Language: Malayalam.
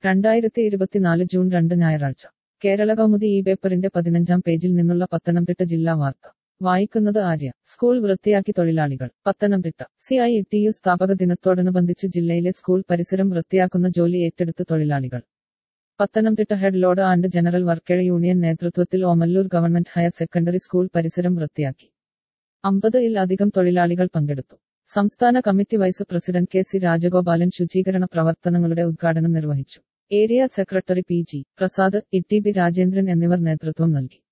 രണ്ടായിരത്തി ഇരുപത്തിനാല് ജൂൺ രണ്ട് ഞായറാഴ്ച കേരള കൗമുദി ഈ പേപ്പറിന്റെ പതിനഞ്ചാം പേജിൽ നിന്നുള്ള പത്തനംതിട്ട ജില്ലാ വാർത്ത വായിക്കുന്നത് ആര്യ സ്കൂൾ വൃത്തിയാക്കി തൊഴിലാളികൾ Pathanamthitta C I T U സ്ഥാപക ദിനത്തോടനുബന്ധിച്ച് ജില്ലയിലെ സ്കൂൾ പരിസരം വൃത്തിയാക്കുന്ന ജോലി ഏറ്റെടുത്ത് തൊഴിലാളികൾ Pathanamthitta head load and general workers union നേതൃത്വത്തിൽ Omallur government higher secondary school പരിസരം വൃത്തിയാക്കി അമ്പത് ഇൽ അധികം തൊഴിലാളികൾ പങ്കെടുത്തു സംസ്ഥാന committee vice president K C Rajagopalan ശുചീകരണ പ്രവർത്തനങ്ങളുടെ ഉദ്ഘാടനം നിർവഹിച്ചു area secretary P G Prasad E T B Rajendran എന്നിവർ നേതൃത്വം നൽകി